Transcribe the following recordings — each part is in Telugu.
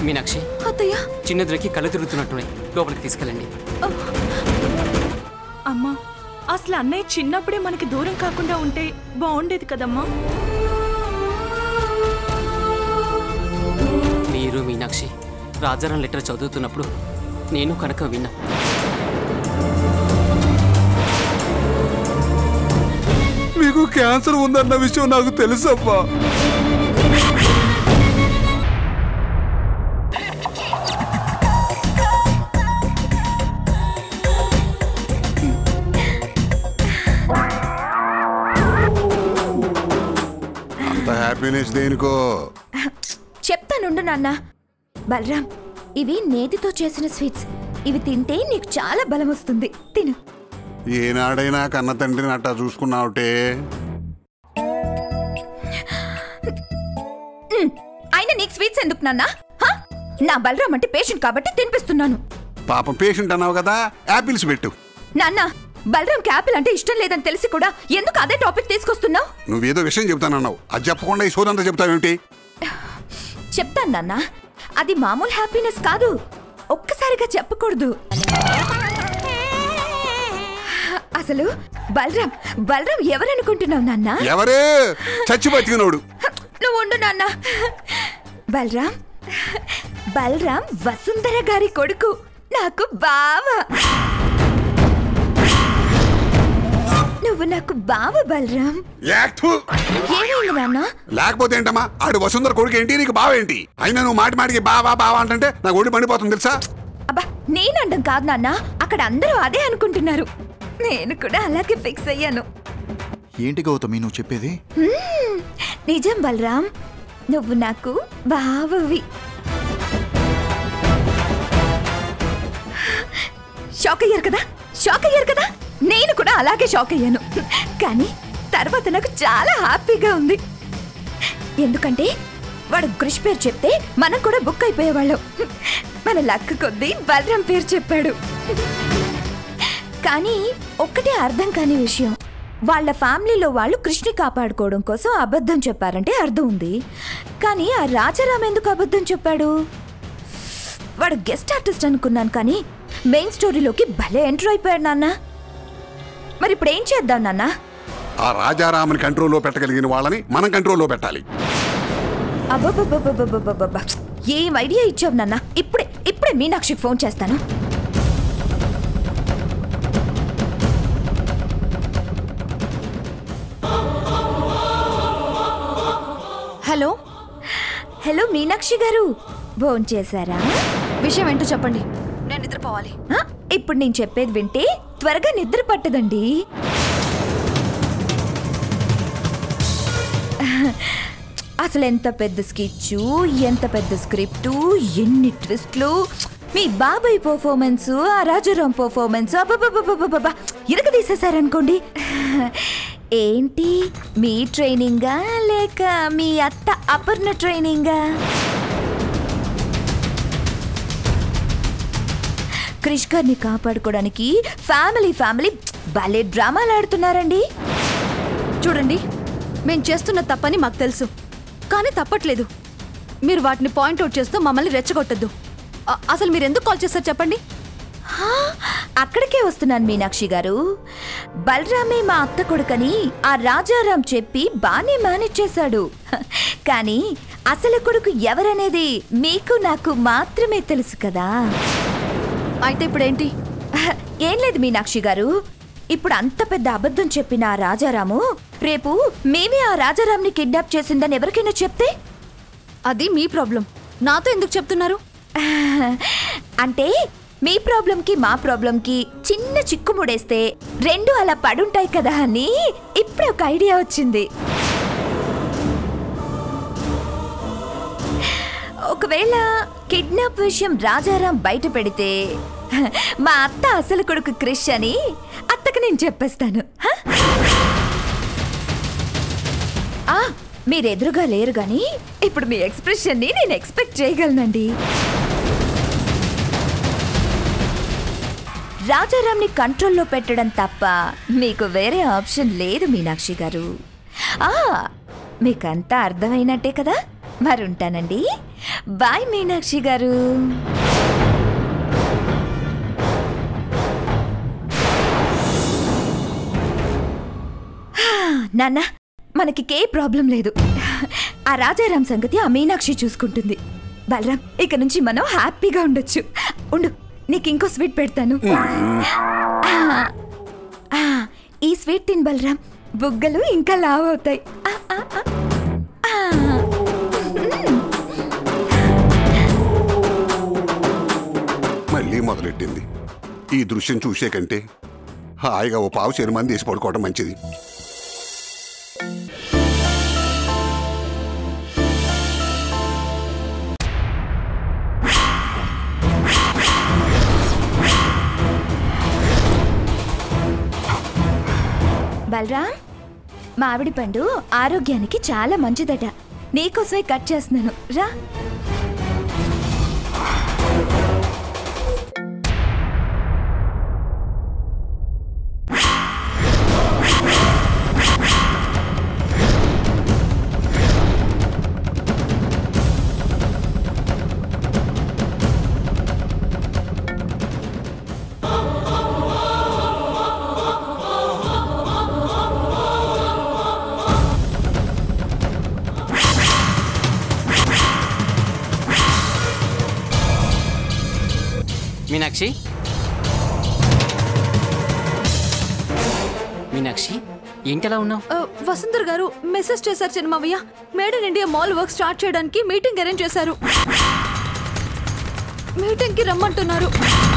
మీనాక్షి అత్తయ్య చిన్నదికి కళ్ళు తిరుగుతున్నట్టున్నాయి లోపలికి తీసుకెళ్ళండి అమ్మా అసలు అన్నయ్య చిన్నప్పుడే మనకి దూరం కాకుండా ఉంటే బాగుండేది కదమ్మా మీరు మీనాక్షి రాజారాం లెటర్ చదువుతున్నప్పుడు నేను కనుక విన్నా మీకు క్యాన్సర్ ఉందన్న విషయం నాకు తెలుసమ్మా అంత హ్యాపీనెస్ దేనికో చెప్తానుండు నాన్న బలరాం ఇవి నేతితో చేసిన స్వీట్స్ ఇవి తింటే నీకు చాలా బలం వస్తుంది తిను ఏనాడైనా కన్న తండ్రిని అట్టా చూసుకున్నావుటే అయినా నీకు స్వీట్స్ ఎందుకు నాన్న హ? నా బలరాం అంటే పేషెంట్ కాబట్టి తినిపిస్తున్నాను పాపం పేషెంట్ అన్నావు కదా యాపిల్స్ పెట్టు నాన్న బలరాంకి యాపిల్ అంటే ఇష్టం లేదని తెలిసి కూడా ఎందుకు అదే టాపిక్ తీసుకొస్తున్నావు నువ్వేదో విషయం చెప్తానన్నావు అది చెప్పకుండా ఈ సోదంతా చెప్తావేమిటి చెప్తాను నాన్న అది మామూలు హ్యాపీనెస్ కాదు ఒక్కసారిగా చెప్పకూడదు అసలు బలరాం బలరాం ఎవరనుకుంటున్నావు నాన్న ఎవరే చచ్చి బతికినోడు నువ్వు ఉండు నాన్న బలరాం బలరాం వసుంధర గారి కొడుకు నాకు బావ నువ్వు నాకు బావ బలరాం యాక్టు ఏమైంది నాన్న లేకపోతే ఏంటమ్మా ఆడు వసుంధర కొడుకు ఏంటి నీకు బావేంటి అయినా నువ్వు మాటి మాటికి బావా బావా అంటే నాకు ఒడి మండిపోతుంది తెలుసా అబ్బా నేనండం కాదు నాన్న అక్కడ అందరూ అదే అనుకుంటున్నారు నేను కూడా అలాగే ఫిక్స్ అయ్యాను ఏంటి గౌతమి నువ్వు చెప్పేది మ్మ్. నిజం బలరాం నువ్వు నాకు బావవి షాక్ అయ్యారు కదా షాక్ అయ్యారు కదా నేను కూడా అలాగే షాక్ అయ్యాను కానీ తర్వాత నాకు చాలా హ్యాపీగా ఉంది ఎందుకంటే వాడు కృషి పేరు చెప్తే మనం కూడా బుక్ అయిపోయేవాళ్ళం మన లక్ కొద్దీ బలరాం పేరు చెప్పాడు కానీ ఒక్కటే అర్థం కాని విషయం వాళ్ళ ఫ్యామిలీలో వాళ్ళు కృష్ణి కాపాడుకోవడం కోసం అబద్ధం చెప్పారంటే అర్థం ఉంది కానీ ఆ రాజారాం ఎందుకు అబద్ధం చెప్పాడు వాడు గెస్ట్ ఆర్టిస్ట్ అనుకున్నాను కానీ మెయిన్ స్టోరీలోకి భలే ఎంటర్ అయిపోయాడు నాన్న మరి ఇప్పుడు ఏం చేద్దాం నాన్న ఆ రాజారామని కంట్రోల్లో పెట్టగలిగిన వాళ్ళని మనం కంట్రోల్లో పెట్టాలి అబ్బబ్బబ్బబ్బబ్బబ్బబ్బబ్బ. ఏం ఐడియా ఇచ్చావు నాన్న ఇప్పుడే ఇప్పుడే మీనాక్షికి ఫోన్ చేస్తాను హలో హలో మీనాక్షి గారు ఫోన్ చేశారా విషయం ఏంటో చెప్పండి నేను నిద్రపోవాలి ఆ, ఇప్పుడు నేను చెప్పేది వింటే త్వరగా నిద్ర పట్టదండి అసలు ఎంత పెద్ద స్కెచ్ ఎంత పెద్ద స్క్రిప్టు ఎన్ని ట్విస్ట్లు మీ బాబాయ్ పర్ఫార్మెన్స్ ఆ రాజారాం పర్ఫార్మెన్స్ అబ్బబ్బబ్బబ్బబ్బబ్బ ఇరగదీసేశారనుకోండి ఏంటి మీ ట్రైనింగా లేక మీ అత్త అపర్ణ ట్రైనింగా క్రిష్ గారిని కాపాడుకోవడానికి ఫ్యామిలీ ఫ్యామిలీ భలే డ్రామాలు ఆడుతున్నారండి చూడండి మేం చేస్తున్న తప్పని మాకు తెలుసు కానీ తప్పట్లేదు మీరు వాటిని పాయింట్అవుట్ చేస్తూ మమ్మల్ని రెచ్చగొట్టద్దు అసలు మీరు ఎందుకు కాల్ చేస్తారు చెప్పండి హా, అక్కడికే వస్తున్నాను మీనాక్షి గారు బలరామే మా అత్త కొడుకని ఆ రాజారాం చెప్పి బానే మేనేజ్ చేశాడు హ, కానీ అసలు కొడుకు ఎవరనేది మీకు నాకు మాత్రమే తెలుసు కదా అయితే ఇప్పుడేంటి హ, ఏం లేదు మీనాక్షి గారు ఇప్పుడు అంత పెద్ద అబద్ధం చెప్పిన ఆ రాజారాము రేపు మేమే ఆ రాజారాంని కిడ్నాప్ చేసిందని ఎవరికైనా చెప్తే అది మీ ప్రాబ్లం నాతో ఎందుకు చెప్తున్నారు అంటే మీ ప్రాబ్లంకి మా ప్రాబ్లంకి చిన్న చిక్కుముడేస్తే రెండు అలా పడుంటాయి కదా అని ఇప్పుడే ఒక ఐడియా వచ్చింది ఒకవేళ కిడ్నాప్ విషయం రాజారాం బయట పెడితే మా అత్త అసలు కొడుకు క్రిష్ అని అత్తకు నేను చెప్పేస్తాను హ? ఆ, మీరెదురుగా లేరు గాని ఇప్పుడు మీ ఎక్స్ప్రెషన్ని నేను ఎక్స్పెక్ట్ చేయగలనండి రాజారాంని కంట్రోల్లో పెట్టడం తప్ప మీకు వేరే ఆప్షన్ లేదు మీనాక్షి గారు ఆ మీకంతా అర్థమైనట్టే కదా మరి ఉంటానండి బాయ్ మీనాక్షి గారు హా, నాన్న మనకి కే ప్రాబ్లం లేదు ఆ రాజారాం సంగతి ఆ మీనాక్షి చూసుకుంటుంది బలరాం ఇక నుంచి మనం హ్యాపీగా ఉండొచ్చు ఉండు నీకు ఇంకో స్వీట్ పెడతాను ఆ, ఆ, ఈ స్వీట్ తిన్ బలరాం బుగ్గలు ఇంకా లావ్ అవుతాయి ఆ, ఆ, ఆ. ఆ. మళ్ళీ మొదలెట్టింది ఈ దృశ్యం చూసే కంటే హాయిగా ఓ పావు చేరు మంది వేసి పడుకోవడం మంచిది బలరాం మామిడి పండు ఆరోగ్యానికి చాలా మంచిదట నీకోసమే కట్ చేస్తున్నాను రా మీనాక్షి మీనాక్షి ఏంటలా ఉన్నావు ఆ, వసుంధర్ గారు మెసేజ్ చేశారు చిన్నమావయ్య made in India mall work start చేయడానికి మీటింగ్ అరేంజ్ చేశారు మీటింగ్ కి రమ్మంటున్నారు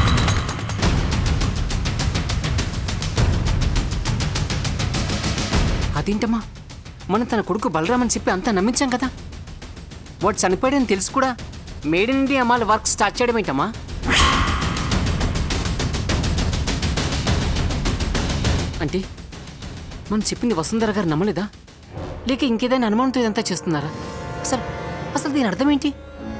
అదేంటమ్మా మనం తన కొడుకు బలరామని చెప్పి అంతా నమ్మించాం కదా వాడు చనిపోయాడని తెలుసు కూడా మేడ్ ఇన్ ఇండియా అమ్మాలి వర్క్ స్టార్ట్ చేయడం ఏంటమ్మా అంటే మనం చెప్పింది వసుంధర గారు నమ్మలేదా లేక ఇంకేదైనా అనుమానంతో ఇదంతా చేస్తున్నారా అసలు అసలు దీని అర్థం ఏంటి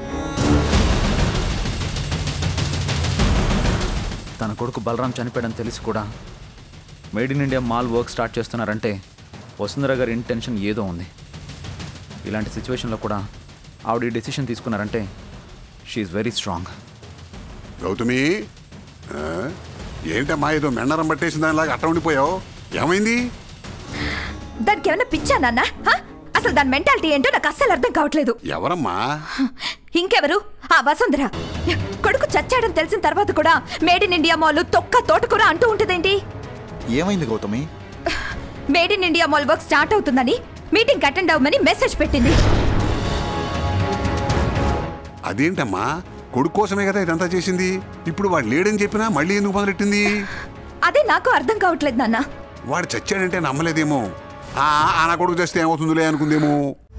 తన కొడుకు బలరాం చనిపోయాడని తెలిసి కూడా made in India mall work start చేస్తున్నారంటే వసుంధర గారి ఇంటెన్షన్ ఏదో ఉంది ఇలాంటి సిచ్యువేషన్లో కూడా ఆవిడ ఈ డెసిషన్ తీసుకున్నారంటే షీఈ్ వెరీ స్ట్రాంగ్ గౌతమి ఆ? ఏంటమ్మా ఏదో మెండరం పట్టేసిన దానిలాగా అట్ట ఉండిపోయావు ఏమైంది దానికి ఏమైనా పిచ్చా నాన్న హ? అసలు దాని మెంటాలిటీ ఏంటో నాకు అస్సలు అర్థం కావట్లేదు ఎవరమ్మా ఇంకెవరు ఆ వసుంధర కొడుకు చచ్చాడని తెలిసిన తర్వాత కూడా మేడ్ ఇన్ ఇండియా మాల్ తొక్క తోటకూర అంటూ ఉంటుందేంటి ఏమైంది Gautami made in India mall work start అవుతుందని మీటింగ్ అటెండ్ అవ్వమని మెసేజ్ పెట్టింది అదేంటమ్మా కొడుకు కోసమే కదా ఇదంతా చేసింది ఇప్పుడు వాడు లేడని చెప్పినా మళ్ళీ ఎందుకు మొదలెట్టింది అదే నాకు అర్థం కావట్లేదు నాన్న వాడు చచ్చాడంటే నమ్మలేదేమో ఆ ఆ నా కొడుకు చేస్తే ఏమవుతుందిలే అనుకుందేమో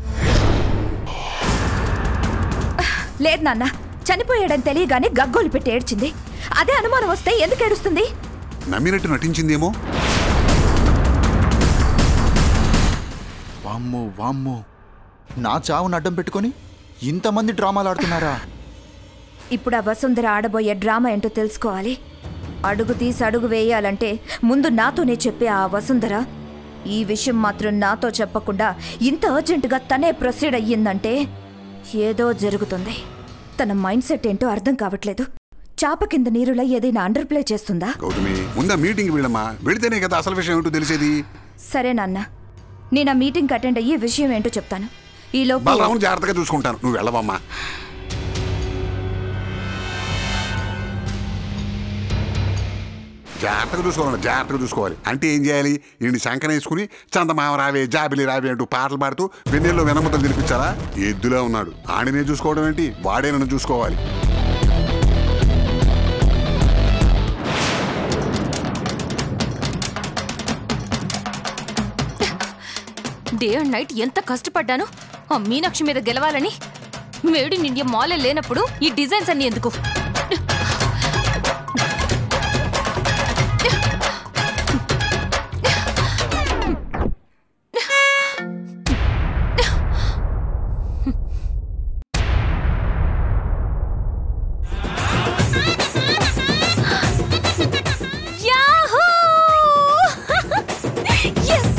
లేదు నాన్న చనిపోయాడని తెలియగానే గగ్గోలు పెట్టి ఏడ్చింది అదే అనుమానం వస్తే ఎందుకు ఏడుస్తుంది నమ్మినట్టు నటించిందేమో వామ్మో వామ్మో నా చావును అడ్డం పెట్టుకొని ఇంతమంది డ్రామాలు ఆడుతున్నారా ఇప్పుడు ఆ వసుంధర ఆడబోయే డ్రామా ఏంటో తెలుసుకోవాలి అడుగు తీసి అడుగు వేయాలంటే ముందు నాతోనే చెప్పే ఆ వసుంధర ఈ విషయం మాత్రం నాతో చెప్పకుండా ఇంత అర్జెంటుగా తనే ప్రొసీడ్ అయ్యిందంటే ఏదో జరుగుతుంది తన మైండ్ సెట్ ఏంటో అర్థం కావట్లేదు చాప కింద నీరులా ఏదైనా అండర్ ప్లే చేస్తుందా గౌతమి ముందా మీటింగ్ వెళ్ళమ్మా వెళితేనే కదా అసలు విషయం ఏంటో తెలిసేది సరే నాన్న నేను ఆ మీటింగ్ అటెండ్ అయ్యి విషయం ఏంటో చెప్తాను ఈలోపు బలరాముని జాగ్రత్తగా చూసుకుంటాను నువ్వు వెళ్ళవమ్మా జాగ్రత్తగా చూసుకోవాలి జాగ్రత్తగా చూసుకోవాలి అంటే ఏం చేయాలి ఈయన శంకన వేసుకుని చందమామ రావే జాబిలి రావే అంటూ పాటలు పాడుతూ వెన్నెల్లో వెనముద్దలు తినిపించాలా ఎద్దులా ఉన్నాడు ఆడినే చూసుకోవడం ఏంటి వాడే నన్ను చూసుకోవాలి డే అండ్ నైట్ ఎంత కష్టపడ్డాను ఆ మీనాక్షి మీద గెలవాలని మేడ్ ఇన్ ఇండియా మాలే లేనప్పుడు ఈ డిజైన్స్ అన్ని ఎందుకు యాహూ! Yes!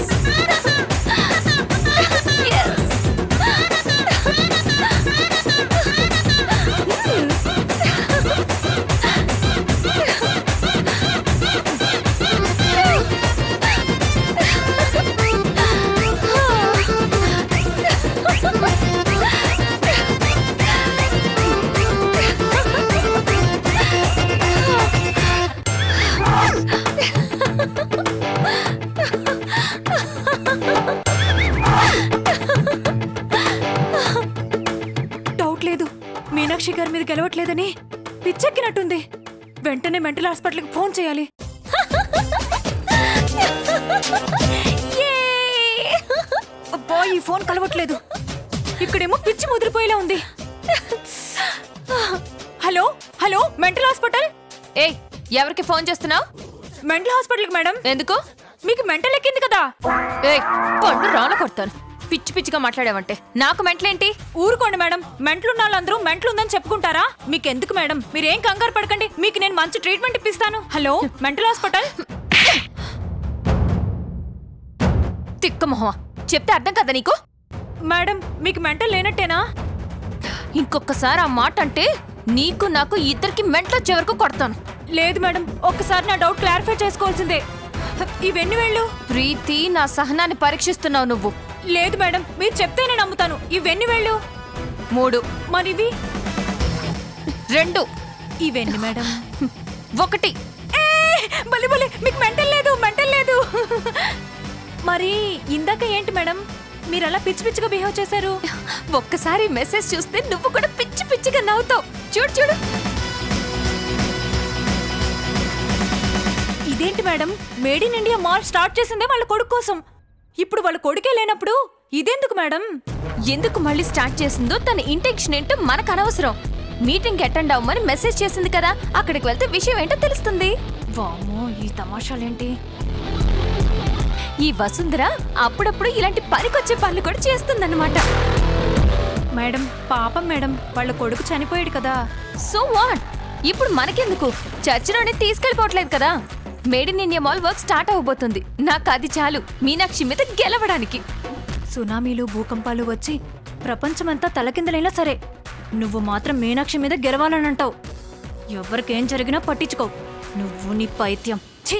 Yes! లేదు మీనాక్షి గారి మీద గెలవట్లేదని పిచ్చెక్కినట్టుంది వెంటనే మెంటల్ హాస్పిటల్కి ఫోన్ చేయాలి అబ్బా ఈ ఫోన్ కలవట్లేదు ఇక్కడేమో పిచ్చి ముదిరిపోయేలా ఉంది హలో హలో మెంటల్ హాస్పిటల్ ఏయ్ ఎవరికి ఫోన్ చేస్తున్నావు మెంటల్ హాస్పిటల్కి మేడం ఎందుకు మీకు మెంటల్ ఎక్కింది కదా ఏయ్ పండు రాన కొడతాను పిచ్చి పిచ్చిగా మాట్లాడావంటే నాకు మెంటలేంటి ఊరుకోండి మేడం మెంట్లున్న వాళ్ళందరూ మెంట్లు ఉందని చెప్పుకుంటారా మీకు ఎందుకు మేడం మీరేం కంగారు పడకండి మీకు నేను మంచి ట్రీట్మెంట్ ఇప్పిస్తాను హలో మెంటల్ హాస్పిటల్ తిక్క మొహమా చెప్తే అర్థం కదా నీకు మేడం మీకు మెంటల్ లేనట్టేనా ఇంకొకసారి ఆ మాట అంటే నీకు నాకు ఇద్దరికి మెంట్లో చివరకు కొడతాను లేదు మేడం ఒక్కసారి నా డౌట్ క్లారిఫై చేసుకోవాల్సిందే ఇవెన్ని వేళ్ళు ప్రీతి నా సహనాన్ని పరీక్షిస్తున్నావు నువ్వు లేదు మేడం మీరు చెప్తేనే నమ్ముతాను ఇవెన్ని వేళ్ళు మూడు మరి ఇవి రెండు ఇవెన్ని మేడం ఒకటి ఏ, బలి బలి మీకు మెంటల్ లేదు మెంటల్ లేదు మరి ఇందాక ఏంటి మేడం మీరు అలా పిచ్చి పిచ్చిగా బిహేవ్ చేశారు ఒక్కసారి మెసేజ్ చూస్తే నువ్వు కూడా పిచ్చి పిచ్చిగా నవ్వుతావు చూడు చూడు ఇదేంటి madam made in India mall start చేసిందే వాళ్ళ కొడుకు కోసం ఇప్పుడు వాళ్ళ కొడుకే లేనప్పుడు ఇదెందుకు మేడం ఎందుకు మళ్ళీ స్టార్ట్ చేసిందో తన ఇంటెన్షన్ ఏంటో మనకు అనవసరం మీటింగ్ అటెండ్ అవ్వమని మెసేజ్ చేసింది కదా అక్కడికి వెళ్తే విషయం ఏంటో తెలుస్తుంది వామో ఈ తమాషాలేంటి ఈ వసుంధర అప్పుడప్పుడు ఇలాంటి పనికొచ్చే పనులు కూడా చేస్తుందన్నమాట మేడం పాపం మేడం వాళ్ళ కొడుకు చనిపోయాడు కదా సో వాట్ ఇప్పుడు మనకెందుకు చర్చిలోనే తీసుకెళ్ళిపోవట్లేదు కదా made in India mall work start అవ్వబోతుంది నాకు అది చాలు మీనాక్షి మీద గెలవడానికి సునామీలు భూకంపాలు వచ్చి ప్రపంచమంతా తలకిందలైనా సరే నువ్వు మాత్రం మీనాక్షి మీద గెలవాలని అంటావు ఎవరికేం జరిగినా పట్టించుకో నువ్వు నీ పైత్యం ఛీ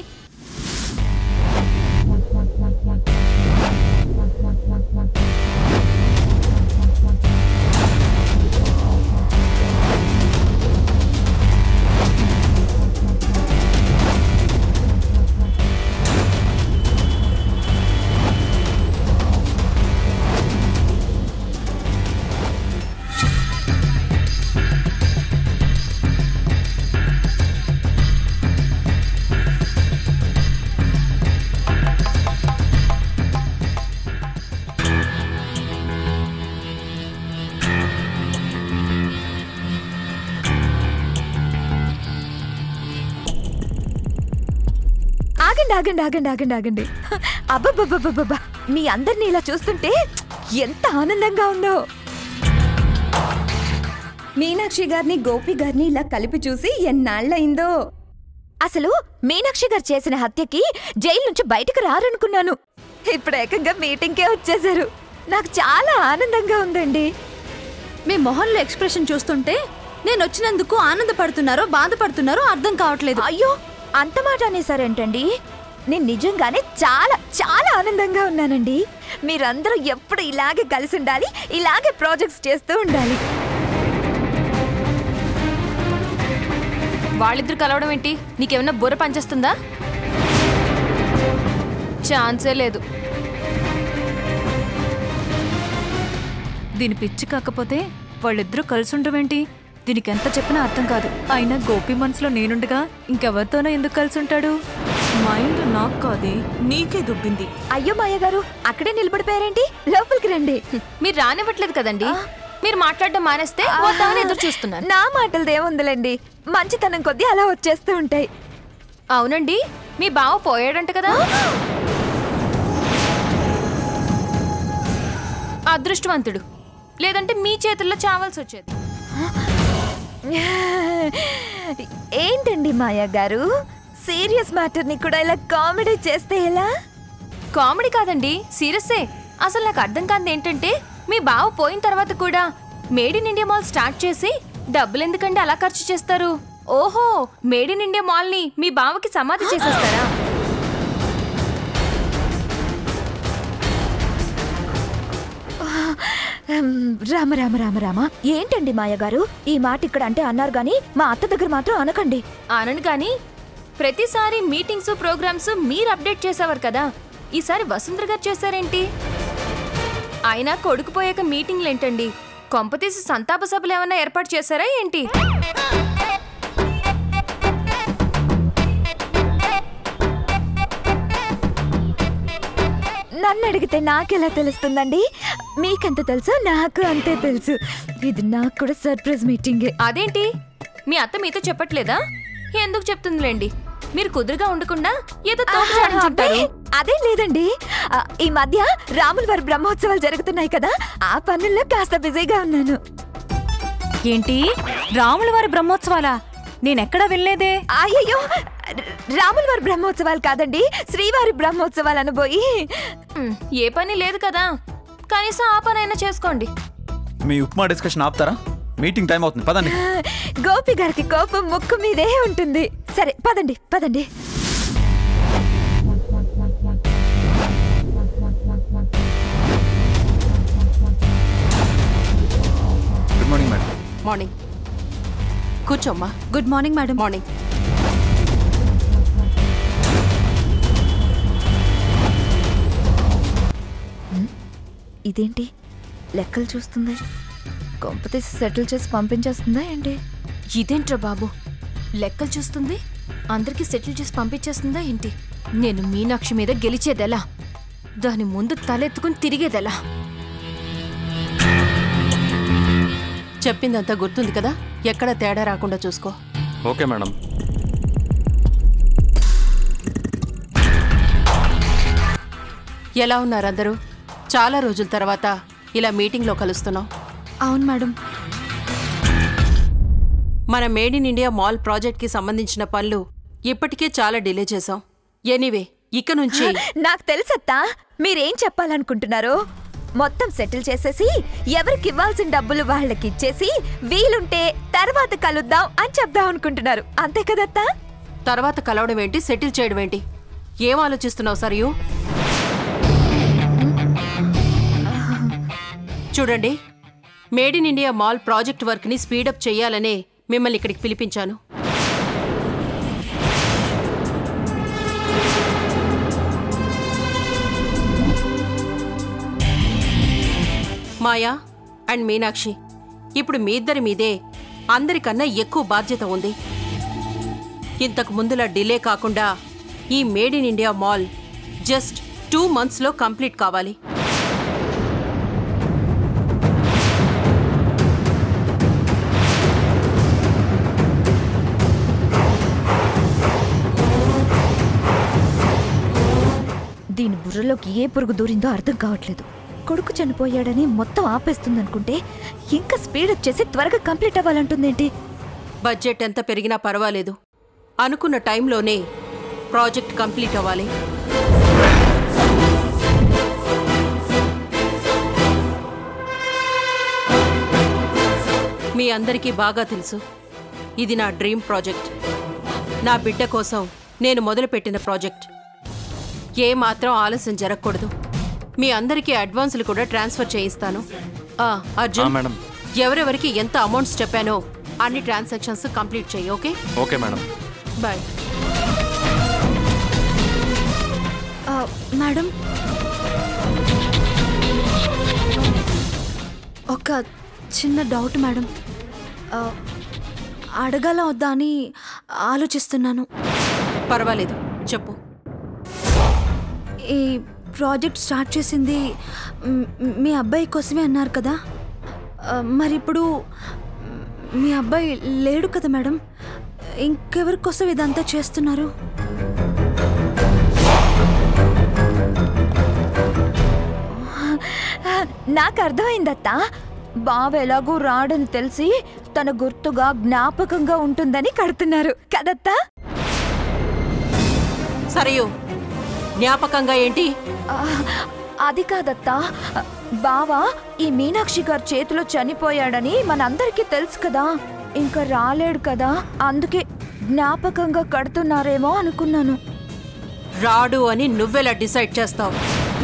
ఆగండి ఆగండి ఆగండి ఆగండి ఆగండి అబ్బబ్బబ్బబ్బబ్బా మీ అందరినీ ఇలా చూస్తుంటే ఎంత ఆనందంగా ఉందో మీనాక్షి గారిని గోపి గారిని ఇలా కలిపి చూసి ఎన్నాళ్ళయిందో అసలు మీనాక్షి గారు చేసిన హత్యకి జైలు నుంచి బయటకు రారనుకున్నాను ఇప్పుడు ఏకంగా మీటింగ్కే వచ్చేసారు నాకు చాలా ఆనందంగా ఉందండి మీ మొహంలో ఎక్స్ప్రెషన్ చూస్తుంటే నేను వచ్చినందుకు ఆనందపడుతున్నారో బాధపడుతున్నారో అర్థం కావట్లేదు అయ్యో అంత మాట అనేసారేంటండి నేను నిజంగానే చాలా చాలా ఆనందంగా ఉన్నానండి మీరందరూ ఎప్పుడు ఇలాగే కలిసి ఉండాలి ఇలాగే ప్రాజెక్ట్స్ చేస్తూ ఉండాలి వాళ్ళిద్దరు కలవడం ఏంటి నీకేమన్నా బుర్ర పనిచేస్తుందా ఛాన్సే లేదు దీని పిచ్చి కాకపోతే వాళ్ళిద్దరూ కలిసి ఉండవేంటి దీనికి ఎంత చెప్పినా అర్థం కాదు అయినా గోపి మనసులో నేనుండగా ఇంకెవరితోనో ఎందుకు కలిసి ఉంటాడు మైండ్ నాకు కాదే నీకే దుబ్బింది అయ్యో మాయ గారు అక్కడే నిలబడిపోయారేంటి లోపలికి రండి మీరు రానివ్వట్లేదు కదండి మీరు మాట్లాడడం మానేస్తే వద్దామని ఎదురు చూస్తున్నాను నా మాటలది ఏముందిలేండి మంచితనం కొద్దీ అలా వచ్చేస్తూ ఉంటాయి అవునండి మీ బావ పోయాడంట కదా అదృష్టవంతుడు లేదంటే మీ చేతుల్లో చావాల్సి వచ్చేది ఏంటండి మాయా గారు సీరియస్ మ్యాటర్ని కూడా ఇలా కామెడీ చేస్తే ఎలా కామెడీ కాదండి సీరియస్సే అసలు నాకు అర్థం కాదు ఏంటంటే మీ బావ పోయిన తర్వాత కూడా made in India mall start చేసి డబ్బులు ఎందుకంటే అలా ఖర్చు చేస్తారు ఓహో మేడ్ ఇన్ ఇండియా మాల్ ని మీ బావకి సమాధి చేసేస్తారా హ్మ్, రామ రామ రామ రామ ఏంటండి మాయ గారు ఈ మాట ఇక్కడ అంటే అన్నారు గాని మా అత్త దగ్గర మాత్రం అనకండి అనను కానీ ప్రతిసారి మీటింగ్స్ ప్రోగ్రామ్స్ మీరు అప్డేట్ చేసేవారు కదా ఈసారి వసుంధర గారు చేశారేంటి అయినా కొడుకు పోయాక మీటింగ్లు ఏంటండి కొంపతీసి సంతాప సభలు ఏమైనా ఏర్పాటు చేశారా ఏంటి నన్ను అడిగితే నాకెలా తెలుస్తుందండి మీకెంత తెలుసో నాకు అంతే తెలుసు ఇది నాకు కూడా సర్ప్రైజ్ మీటింగే అదేంటి మీ అత్త మీతో చెప్పట్లేదా ఎందుకు చెప్తుందిలేండి మీరు కుదురుగా ఉండకుండా ఏదో తోపు ఆహా, జాడించుంటారు అబ్బే, అదేం లేదండి ఆ, ఈ మధ్య రాముల వారి బ్రహ్మోత్సవాలు జరుగుతున్నాయి కదా ఆ పనుల్లో కాస్త బిజీగా ఉన్నాను ఏంటి రాముల వారి బ్రహ్మోత్సవాలా నేనెక్కడా వెళ్ళలేదే అయ్యయ్యో రాముల వారి బ్రహ్మోత్సవాలు కాదండి శ్రీవారి బ్రహ్మోత్సవాలు అనబోయి ఉమ్, ఏ పని లేదు కదా కనీసం ఆ పనైనా చేసుకోండి మీ ఉప్మా డిస్కషన్ ఆపుతారా మీటింగ్ టైం అవుతుంది పదండి గోపి గారికి కోపం ముక్కు మీదే ఉంటుంది సరే పదండి పదండి గుడ్ మార్నింగ్ మేడం మార్నింగ్ కూర్చోమ్మా గుడ్ మార్నింగ్ మేడం మార్నింగ్ ఇదేంటి లెక్కలు చూస్తుంది కొంపతీసి సెటిల్ చేసి పంపించేస్తుందా ఏంటి ఇదేంట్రా బాబు లెక్కలు చూస్తుంది అందరికీ సెటిల్ చేసి పంపించేస్తుందా ఏంటి నేను మీనాక్షి మీద గెలిచేదెలా దాని ముందు తలెత్తుకుని తిరిగేదెలా చెప్పిందంతా గుర్తుంది కదా ఎక్కడ తేడా రాకుండా చూసుకో ఓకే మేడం ఎలా ఉన్నారు అందరూ చాలా రోజుల తర్వాత ఇలా మీటింగ్లో కలుస్తున్నాం అవును మేడం మన మేడ్ ఇన్ ఇండియా మాల్ ప్రాజెక్ట్కి సంబంధించిన పనులు ఇప్పటికే చాలా డిలే చేశాం ఎనీవే ఇక నుంచి నాకు తెలుసత్తా మీరేం చెప్పాలనుకుంటున్నారు మొత్తం సెటిల్ చేసేసి ఎవరికి ఇవ్వాల్సిన డబ్బులు వాళ్ళకి ఇచ్చేసి వీలుంటే తర్వాత కలుద్దాం అని చెప్దాం అనుకుంటున్నారు అంతే కదత్తా తర్వాత కలవడం ఏంటి సెటిల్ చేయడం ఏంటి ఏం ఆలోచిస్తున్నావు సరియు చూడండి made in India mall project వర్క్ని స్పీడప్ చేయాలనే మిమ్మల్ని ఇక్కడికి పిలిపించాను మాయా అండ్ మీనాక్షి ఇప్పుడు మీ ఇద్దరి మీదే అందరికన్నా ఎక్కువ బాధ్యత ఉంది ఇంతకు ముందులా డిలే కాకుండా ఈ made in India mall just two మంత్స్లో కంప్లీట్ కావాలి దీని బుర్రలోకి ఏ పురుగు దూరిందో అర్థం కావట్లేదు కొడుకు చనిపోయాడని మొత్తం ఆపేస్తుందనుకుంటే ఇంకా స్పీడ్ చేసి త్వరగా కంప్లీట్ అవ్వాలంటుందేంటి బడ్జెట్ ఎంత పెరిగినా పర్వాలేదు అనుకున్న టైంలోనే ప్రాజెక్ట్ కంప్లీట్ అవ్వాలి మీ అందరికీ బాగా తెలుసు ఇది నా డ్రీమ్ ప్రాజెక్ట్ నా బిడ్డ కోసం నేను మొదలుపెట్టిన ప్రాజెక్ట్ ఏ మాత్రం ఆలస్యం జరగకూడదు మీ అందరికీ అడ్వాన్సులు కూడా ట్రాన్స్ఫర్ చేయిస్తాను ఆ, అర్జున్ మేడం ఎవరెవరికి ఎంత అమౌంట్స్ చెప్పానో అన్ని ట్రాన్సాక్షన్స్ కంప్లీట్ చేయి ఓకే ఓకే మేడం బాయ్ ఆ, మేడం ఒక చిన్న డౌట్ మేడం ఆ, అడగాల వద్దా అని ఆలోచిస్తున్నాను పర్వాలేదు చెప్పు ఈ ప్రాజెక్ట్ స్టార్ట్ చేసింది మ్, మీ అబ్బాయి కోసమే అన్నారు కదా ఆ, మరి ఇప్పుడు మ్, మీ అబ్బాయి లేడు కదా మేడం ఇంకెవరి కోసం ఇదంతా చేస్తున్నారు నాకు అర్థమైందత్తా బావ ఎలాగూ రాడని తెలిసి తన గుర్తుగా జ్ఞాపకంగా ఉంటుందని కడుతున్నారు కదత్తా సరియు జ్ఞాపకంగా ఏంటి ఆ, అది కాదత్తా బావా ఈ మీనాక్షి గారి చేతిలో చనిపోయాడని మనందరికీ తెలుసు కదా ఇంకా రాలేడు కదా అందుకే జ్ఞాపకంగా కడుతున్నారేమో అనుకున్నాను రాడు అని నువ్వెలా డిసైడ్ చేస్తావు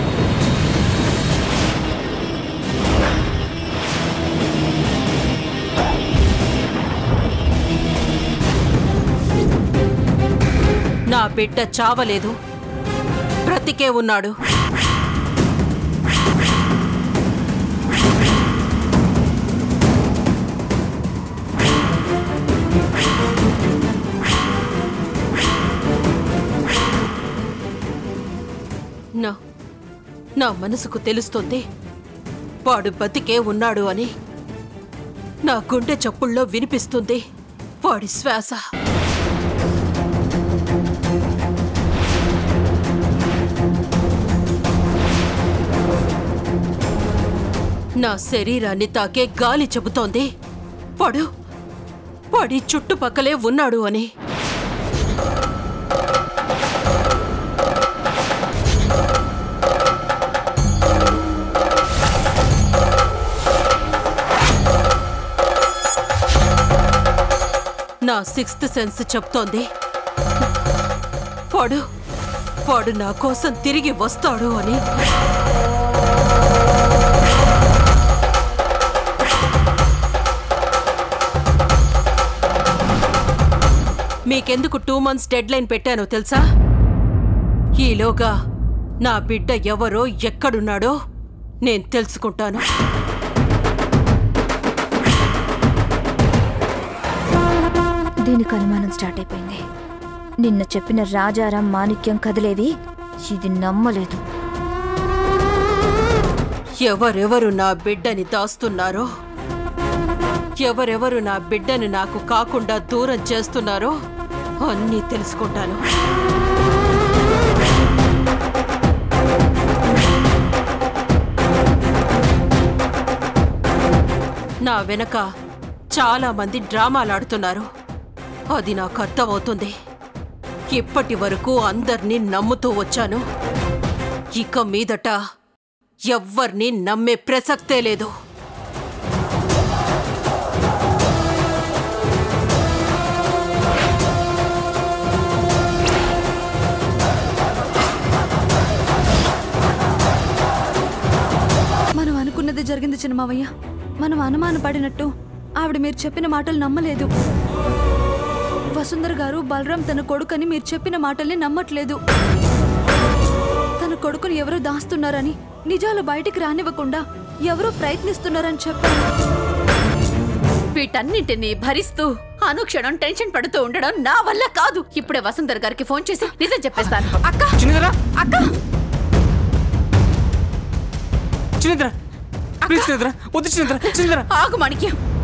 నా బిడ్డ చావలేదు బ్రతికే ఉన్నాడు నా మనసుకు తెలుస్తుంది వాడు బతికే ఉన్నాడు అని నా గుండె చప్పుల్లో వినిపిస్తుంది వాడి శ్వాస నా శరీరాన్ని తాకే గాలి చెబుతోంది వాడు వాడి చుట్టుపక్కలే ఉన్నాడు అని నా సిక్స్త్ సెన్స్ చెప్తోంది వాడు వాడు నా కోసం తిరిగి వస్తాడు అని మీకెందుకు టూ మంత్స్ డెడ్ లైన్ పెట్టానో తెలుసా ఈలోగా నా బిడ్డ ఎవరో ఎక్కడున్నాడో నేను తెలుసుకుంటాను దీనికి అనుమానం స్టార్ట్ అయిపోయింది నిన్న చెప్పిన రాజారాం మాణిక్యం కదిలేవి ఇది నమ్మలేదు ఎవరెవరు నా బిడ్డని దాస్తున్నారో ఎవరెవరు నా బిడ్డని నాకు కాకుండా దూరం చేస్తున్నారో అన్నీ తెలుసుకుంటాను నా వెనక చాలా మంది డ్రామాలాడుతున్నారు అది నాకు అర్థమవుతుంది ఇప్పటి వరకు అందర్నీ నమ్ముతూ వచ్చాను ఇక మీదట ఎవ్వర్నీ నమ్మే ప్రసక్తే లేదు మనం అనుకున్నది జరిగింది చిన్నమావయ్య మనం అనుమాన పడినట్టు ఆవిడ మీరు చెప్పిన మాటలు నమ్మలేదు వసుంధర గారు బలరాం తన కొడుకని మీరు చెప్పిన మాటల్ని నమ్మట్లేదు తన కొడుకుని ఎవరో దాస్తున్నారని నిజాలు బయటికి రానివ్వకుండా ఎవరో ప్రయత్నిస్తున్నారని చెప్పారు వీటన్నింటినీ భరిస్తూ అనుక్షణం టెన్షన్ పడుతూ ఉండడం నా వల్ల కాదు ఇప్పుడే వసుంధర్ గారికి ఫోన్ చేసి నిజం చెప్పేస్తాను అక్క చిన్నదరా అక్క చిన్నదరా ప్లీజ్ చిన్నదరా వద్దు చిన్నదరా చిన్నదరా ఆగు మాణిక్యం